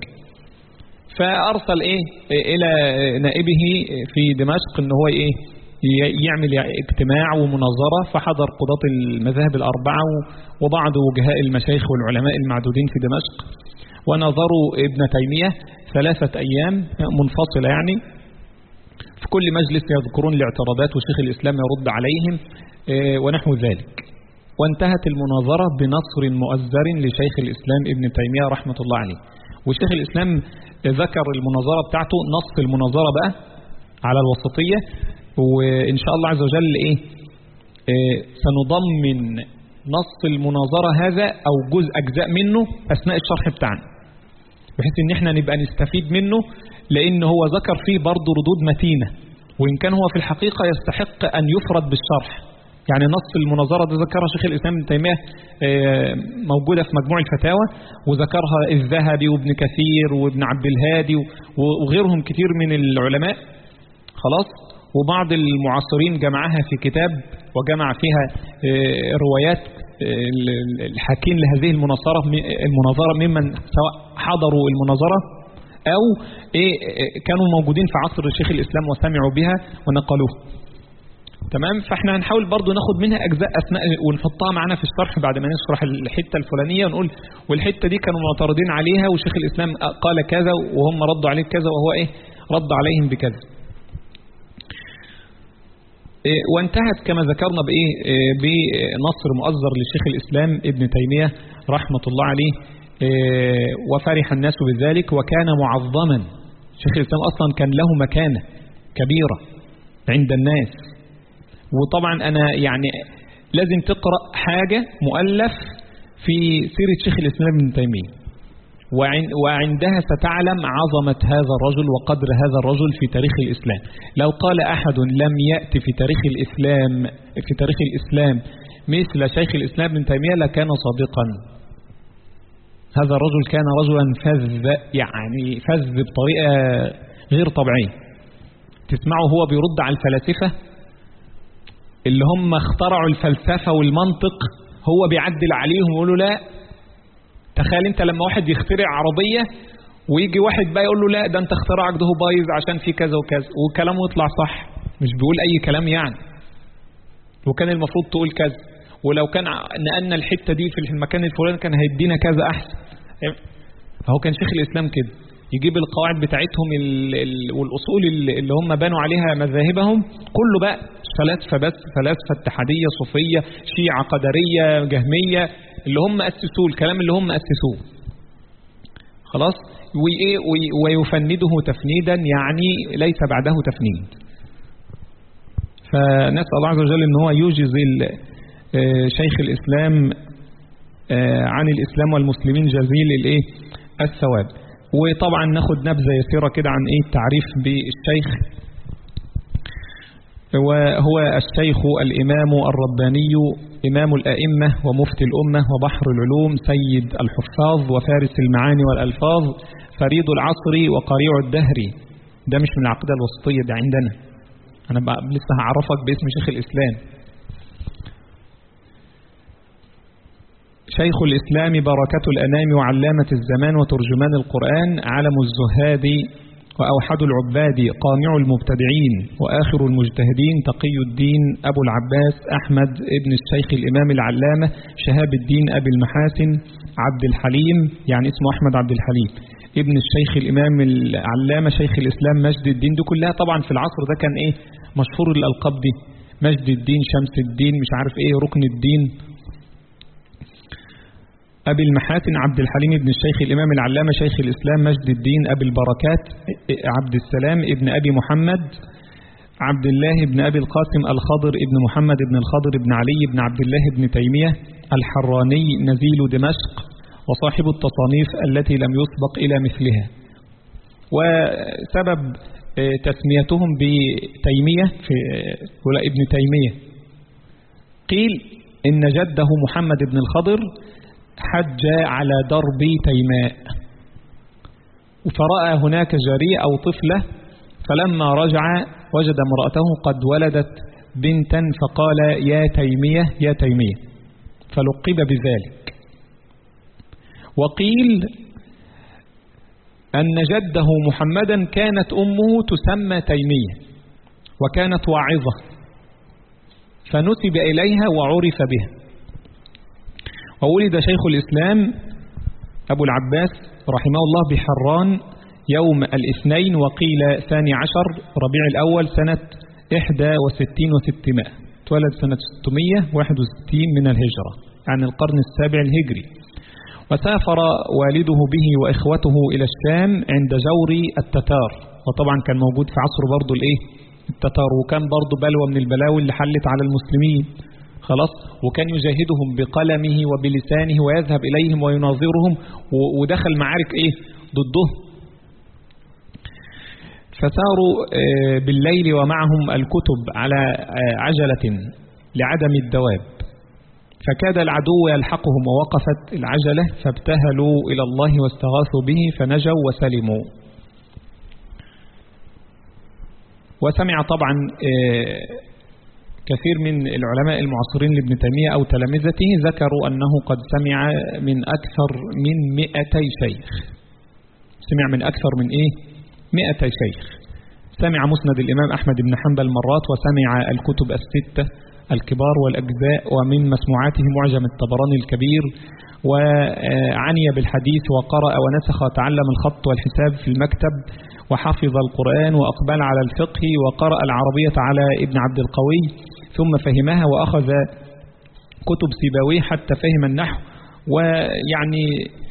فارسل ايه الى نائبه في دمشق ان هو ايه يعمل اجتماع ومناظرة فحضر قضاة المذاهب الأربعة وبعض وجهاء المشايخ والعلماء المعدودين في دمشق ونظروا ابن تيمية ثلاثة أيام منفصلة يعني في كل مجلس يذكرون الاعتراضات وشيخ الإسلام يرد عليهم ونحو ذلك وانتهت المناظرة بنصر مؤزر لشيخ الإسلام ابن تيمية رحمة الله عليه وشيخ الإسلام ذكر المناظرة بتاعته نص المناظرة بقى على الوسطية وإن شاء الله عز وجل إيه, إيه سنضمن نص المناظرة هذا أو جزء أجزاء منه أثناء الشرح بتاعنا بحيث إن إحنا نبقى نستفيد منه لأن هو ذكر فيه برضه ردود متينة وإن كان هو في الحقيقة يستحق أن يفرد بالشرح يعني نص المناظرة ده ذكرها شيخ الإسلام ابن تيمية موجودة في مجموع الفتاوى وذكرها الذهبي وابن كثير وابن عبد الهادي وغيرهم كتير من العلماء خلاص وبعض المعاصرين جمعها في كتاب وجمع فيها روايات الحاكين لهذه المناظرة المناظرة ممن سواء حضروا المناظرة أو إيه كانوا موجودين في عصر شيخ الإسلام وسمعوا بها ونقلوها تمام فاحنا هنحاول برضو ناخد منها أجزاء أثناء ونحطها معانا في الشرح بعد ما نشرح الحتة الفلانية ونقول والحتة دي كانوا معترضين عليها وشيخ الإسلام قال كذا وهم ردوا عليه كذا وهو إيه رد عليهم بكذا وانتهت كما ذكرنا بإيه بنصر مؤزر للشيخ الإسلام ابن تيمية رحمة الله عليه وفرح الناس بذلك وكان معظما شيخ الإسلام أصلا كان له مكانة كبيرة عند الناس وطبعا أنا يعني لازم تقرأ حاجة مؤلف في سيرة شيخ الإسلام ابن تيمية وعندها ستعلم عظمة هذا الرجل وقدر هذا الرجل في تاريخ الإسلام لو قال أحد لم يأتي في تاريخ الإسلام في تاريخ الإسلام مثل شيخ الإسلام ابن تيمية لكان صادقا هذا الرجل كان رجلا فذ يعني فذ بطريقة غير طبيعية تسمعه هو بيرد على الفلاسفة اللي هم اخترعوا الفلسفة والمنطق هو بيعدل عليهم ويقولوا لا تخيل انت لما واحد يخترع عربية ويجي واحد بقى يقول له لا ده انت اختراعك ده بايظ عشان في كذا وكذا وكلامه يطلع صح مش بيقول اي كلام يعني وكان المفروض تقول كذا ولو كان نقلنا الحتة دي في المكان الفلاني كان هيدينا كذا احسن فهو كان شيخ الاسلام كده يجيب القواعد بتاعتهم والأصول اللي هم بنوا عليها مذاهبهم كله بقى فلاسفة بس فلاسفة اتحادية صوفية شيعة قدرية جهمية اللي هم أسسوه الكلام اللي هم أسسوه خلاص ويفنده تفنيدا يعني ليس بعده تفنيد فنسأل الله عز وجل ان هو يوجز شيخ الإسلام عن الإسلام والمسلمين جزيل الايه الثواب وطبعا ناخد نبذة يسيرة كده عن ايه التعريف بالشيخ وهو الشيخ الإمام الرباني إمام الأئمة ومفتي الأمة وبحر العلوم سيد الحفاظ وفارس المعاني والألفاظ فريد العصر وقريع الدهر ده مش من العقيدة الوسطية ده عندنا أنا بقى لسه هعرفك باسم شيخ الإسلام شيخ الإسلام بركة الأنام وعلامة الزمان وترجمان القرآن علم الزهاد وأوحد العباد قامع المبتدعين وآخر المجتهدين تقي الدين أبو العباس أحمد ابن الشيخ الإمام العلامة شهاب الدين أبي المحاسن عبد الحليم يعني اسمه أحمد عبد الحليم ابن الشيخ الإمام العلامة شيخ الإسلام مجد الدين دي كلها طبعا في العصر ده كان إيه مشهور الألقاب دي مجد الدين شمس الدين مش عارف إيه ركن الدين أبي المحاسن عبد الحليم ابن الشيخ الإمام العلامة شيخ الإسلام مجد الدين أبي البركات عبد السلام ابن أبي محمد عبد الله ابن أبي القاسم الخضر ابن محمد ابن الخضر ابن علي ابن عبد الله ابن تيمية الحراني نزيل دمشق وصاحب التصانيف التي لم يسبق إلى مثلها وسبب تسميتهم بتيمية في ولا ابن تيمية قيل إن جده محمد بن الخضر حج على درب تيماء فرأى هناك جارية أو طفلة فلما رجع وجد امرأته قد ولدت بنتا فقال يا تيمية يا تيمية فلقب بذلك وقيل أن جده محمدا كانت أمه تسمى تيمية وكانت واعظة فنسب إليها وعرف بها وولد شيخ الإسلام أبو العباس رحمه الله بحران يوم الاثنين وقيل ثاني عشر ربيع الأول سنة إحدى وستين وستمائة تولد سنة 661 من الهجرة عن القرن السابع الهجري وسافر والده به وإخوته إلى الشام عند جور التتار وطبعا كان موجود في عصر برضو الإيه التتار وكان برضو بلوى من البلاوي اللي حلت على المسلمين خلاص وكان يجاهدهم بقلمه وبلسانه ويذهب إليهم ويناظرهم ودخل معارك إيه ضدهم فساروا بالليل ومعهم الكتب على عجلة لعدم الدواب فكاد العدو يلحقهم ووقفت العجلة فابتهلوا إلى الله واستغاثوا به فنجوا وسلموا وسمع طبعا كثير من العلماء المعاصرين لابن تيمية أو تلامذته ذكروا أنه قد سمع من أكثر من مئتي شيخ سمع من أكثر من إيه مئتي شيخ سمع مسند الإمام أحمد بن حنبل مرات وسمع الكتب الستة الكبار والأجزاء ومن مسموعاته معجم الطبراني الكبير وعني بالحديث وقرأ ونسخ وتعلم الخط والحساب في المكتب وحفظ القرآن وأقبل على الفقه وقرأ العربية على ابن عبد القوي ثم فهمها وأخذ كتب سيبويه حتى فهم النحو ويعني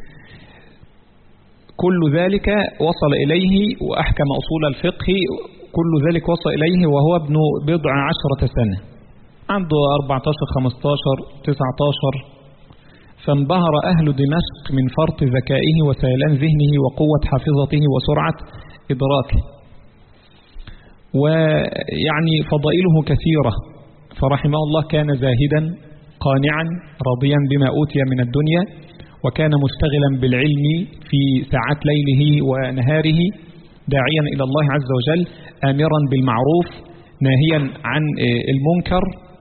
كل ذلك وصل إليه وأحكم أصول الفقه كل ذلك وصل إليه وهو ابن بضع عشرة سنة عنده 14 15 19 فانبهر أهل دمشق من فرط ذكائه وسيلان ذهنه وقوة حافظته وسرعة إدراكه ويعني فضائله كثيرة فرحمه الله كان زاهدا قانعا راضيا بما أوتي من الدنيا وكان مشتغلا بالعلم في ساعات ليله ونهاره داعيا إلى الله عز وجل آمرا بالمعروف ناهيا عن المنكر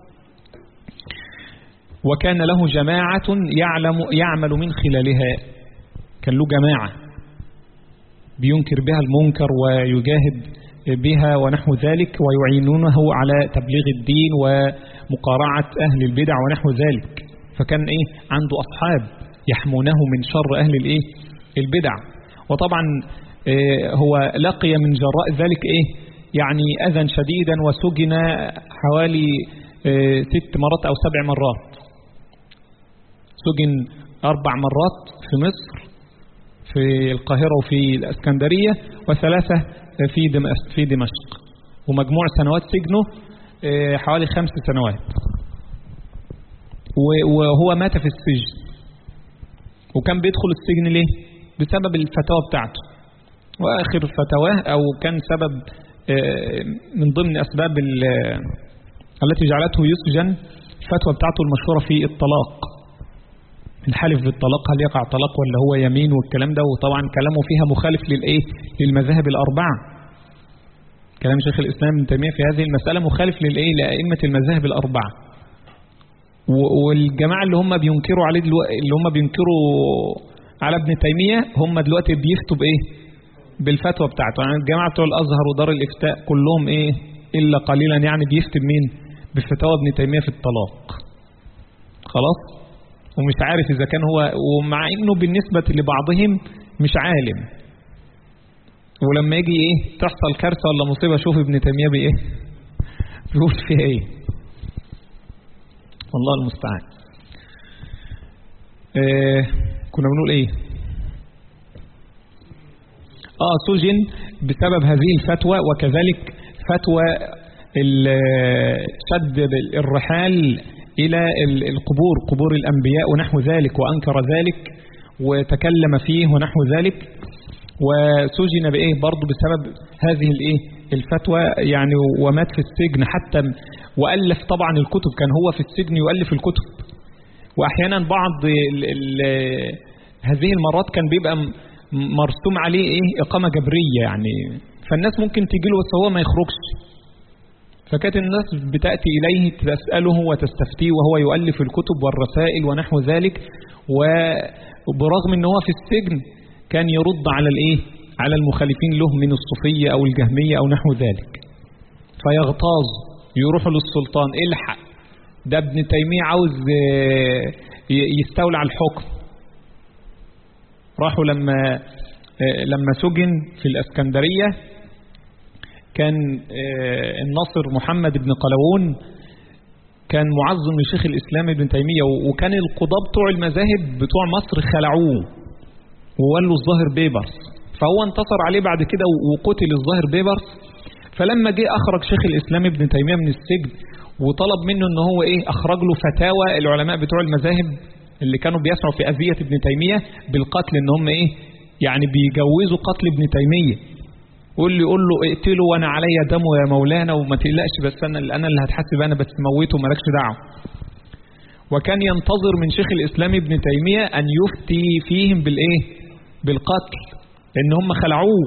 وكان له جماعة يعلم يعمل من خلالها كان له جماعة بينكر بها المنكر ويجاهد بها ونحو ذلك ويعينونه على تبليغ الدين ومقارعة أهل البدع ونحو ذلك فكان إيه عنده أصحاب يحمونه من شر أهل الإيه البدع وطبعا هو لقي من جراء ذلك إيه يعني أذى شديدا وسجن حوالي ست مرات أو سبع مرات سجن أربع مرات في مصر في القاهرة وفي الأسكندرية وثلاثة في في دمشق ومجموع سنوات سجنه حوالي خمس سنوات وهو مات في السجن وكان بيدخل السجن ليه بسبب الفتاوى بتاعته وآخر فتواه أو كان سبب من ضمن أسباب التي جعلته يسجن الفتوى بتاعته المشهورة في الطلاق الحلف بالطلاق هل يقع طلاق ولا هو يمين والكلام ده وطبعا كلامه فيها مخالف للايه للمذاهب الأربعة كلام شيخ الإسلام ابن تيمية في هذه المسألة مخالف للايه لأئمة المذاهب الأربعة والجماعة اللي هم بينكروا عليه دلوقتي اللي هم بينكروا على ابن تيمية هم دلوقتي بيفتوا بإيه بالفتوى بتاعته يعني الجماعة بتوع الأزهر ودار الإفتاء كلهم إيه إلا قليلا يعني بيفتي بمين بفتاوى ابن تيمية في الطلاق خلاص ومش عارف إذا كان هو ومع إنه بالنسبة لبعضهم مش عالم ولما يجي إيه تحصل كارثة ولا مصيبة شوف ابن تيمية بإيه بيقول فيها إيه والله المستعان آه كنا بنقول ايه اه سجن بسبب هذه الفتوى وكذلك فتوى شد الرحال الى القبور قبور الانبياء ونحو ذلك وانكر ذلك وتكلم فيه ونحو ذلك وسجن بايه برضه بسبب هذه الايه الفتوى يعني ومات في السجن حتى وألف طبعا الكتب كان هو في السجن يؤلف الكتب وأحيانا بعض ال ال هذه المرات كان بيبقى مرسوم عليه إيه إقامة جبرية يعني فالناس ممكن تيجي له بس هو ما يخرجش فكانت الناس بتأتي إليه تسأله وتستفتيه وهو يؤلف الكتب والرسائل ونحو ذلك وبرغم ان هو في السجن كان يرد على الايه على المخالفين له من الصوفية او الجهمية او نحو ذلك فيغتاظ يروحوا للسلطان الحق ده ابن تيمية عاوز يستولى على الحكم راحوا لما لما سجن في الاسكندرية كان الناصر محمد بن قلاوون كان معظم لشيخ الإسلام ابن تيمية وكان القضاة بتوع المذاهب بتوع مصر خلعوه وولوا الظاهر بيبرس فهو انتصر عليه بعد كده وقتل الظاهر بيبرس فلما جه أخرج شيخ الإسلام ابن تيمية من السجن وطلب منه ان هو ايه اخرج له فتاوى العلماء بتوع المذاهب اللي كانوا بيسعوا في أذية ابن تيمية بالقتل ان هم ايه يعني بيجوزوا قتل ابن تيمية قول لي قول له اقتله وانا عليا دمه يا مولانا وما تقلقش بس انا انا اللي هتحاسب انا بس موته مالكش دعوه وكان ينتظر من شيخ الاسلام ابن تيميه ان يفتي فيهم بالايه بالقتل لان هم خلعوه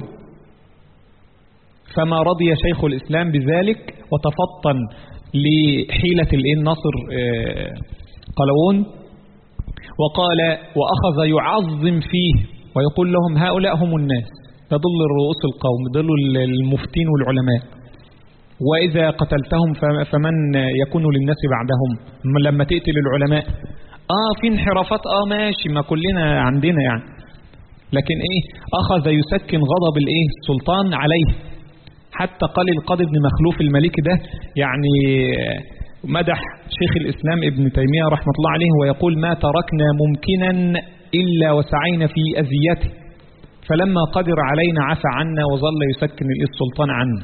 فما رضي شيخ الاسلام بذلك وتفطن لحيله الايه الناصر قلاوون وقال واخذ يعظم فيه ويقول لهم هؤلاء هم الناس تضل رؤوس القوم ضل المفتين والعلماء وإذا قتلتهم فمن يكون للناس بعدهم لما تقتل العلماء آه في انحرافات آه ماشي ما كلنا عندنا يعني لكن إيه أخذ يسكن غضب الإيه السلطان عليه حتى قال القاضي ابن مخلوف الملكي ده يعني مدح شيخ الإسلام ابن تيمية رحمة الله عليه ويقول ما تركنا ممكنا إلا وسعينا في أذيته فلما قدر علينا عفى عنا وظل يسكن السلطان عنا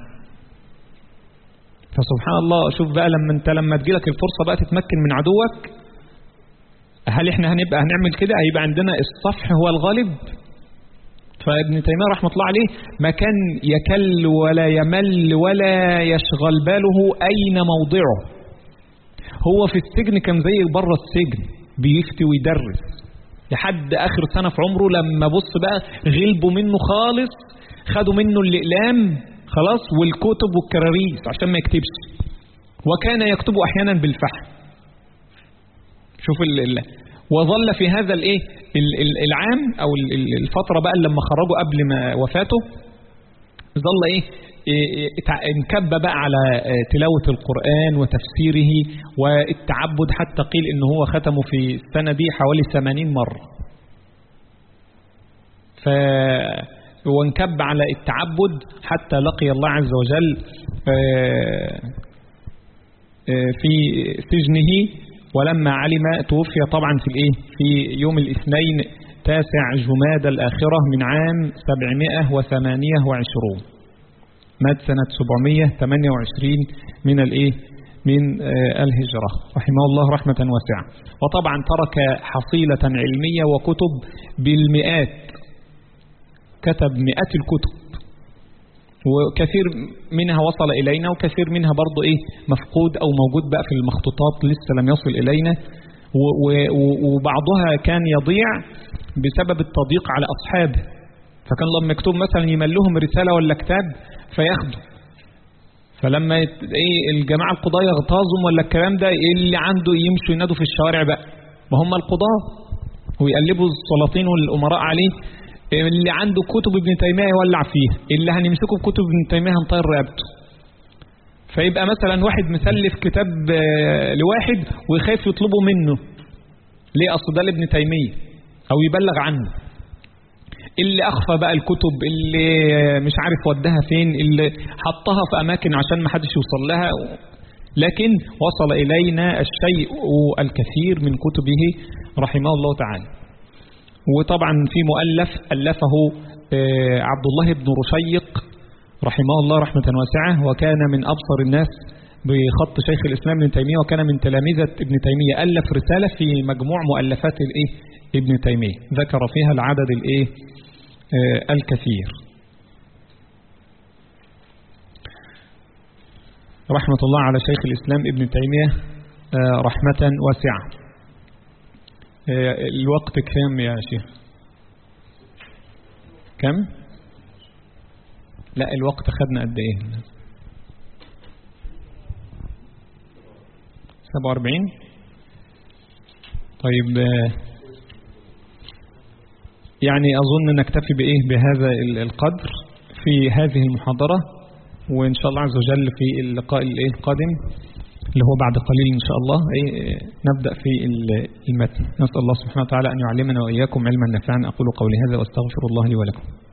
فسبحان الله شوف بقى لما انت لما تجيلك الفرصة بقى تتمكن من عدوك هل احنا هنبقى هنعمل كده هيبقى عندنا الصفح هو الغالب فابن تيمية رحمة الله عليه ما كان يكل ولا يمل ولا يشغل باله أين موضعه هو في السجن كان زي بره السجن بيفتي ويدرس لحد آخر سنة في عمره لما بص بقى غلبوا منه خالص خدوا منه الإقلام خلاص والكتب والكراريس عشان ما يكتبش وكان يكتب أحيانا بالفحم شوف ال ال وظل في هذا الايه العام او الفترة بقى لما خرجوا قبل ما وفاته ظل ايه انكب بقى على تلاوة القرآن وتفسيره والتعبد حتى قيل ان هو ختمه في السنة دي حوالي 80 مرة وانكب على التعبد حتى لقي الله عز وجل في سجنه ولما علم توفي طبعا في الايه في يوم الاثنين تاسع جماد الآخرة من عام 728 مات سنة 728 من الايه من الهجرة رحمه الله رحمة واسعة وطبعا ترك حصيلة علمية وكتب بالمئات كتب مئات الكتب وكثير منها وصل إلينا وكثير منها برضو إيه مفقود أو موجود بقى في المخطوطات لسه لم يصل إلينا وبعضها كان يضيع بسبب التضييق على أصحابه فكان لما يكتب مثلا يملهم رسالة ولا كتاب فياخدوا فلما ايه الجماعة القضاة يغتاظهم ولا الكلام ده اللي عنده يمشوا ينادوا في الشوارع بقى ما هم القضاة ويقلبوا السلاطين والأمراء عليه اللي عنده كتب ابن تيمية يولع فيها اللي هنمسكه بكتب ابن تيمية هنطير رقبته فيبقى مثلا واحد مسلف كتاب لواحد ويخاف يطلبه منه ليه أصل ده لابن تيمية أو يبلغ عنه اللي أخفى بقى الكتب اللي مش عارف ودها فين اللي حطها في أماكن عشان ما حدش يوصل لها لكن وصل إلينا الشيء الكثير من كتبه رحمه الله تعالى وطبعا في مؤلف ألفه عبد الله بن رشيق رحمه الله رحمة واسعة وكان من أبصر الناس بخط شيخ الإسلام ابن تيمية وكان من تلامذة ابن تيمية ألف رسالة في مجموع مؤلفات الإيه ابن تيمية ذكر فيها العدد الإيه آه الكثير رحمة الله على شيخ الإسلام ابن تيمية آه رحمة واسعة آه الوقت كم يا شيخ كم لا الوقت خدنا قد ايه 47 طيب يعني أظن نكتفي بإيه بهذا القدر في هذه المحاضرة وإن شاء الله عز وجل في اللقاء القادم اللي هو بعد قليل إن شاء الله نبدأ في المتن نسأل الله سبحانه وتعالى أن يعلمنا وإياكم علما نافعا أقول قولي هذا وأستغفر الله لي ولكم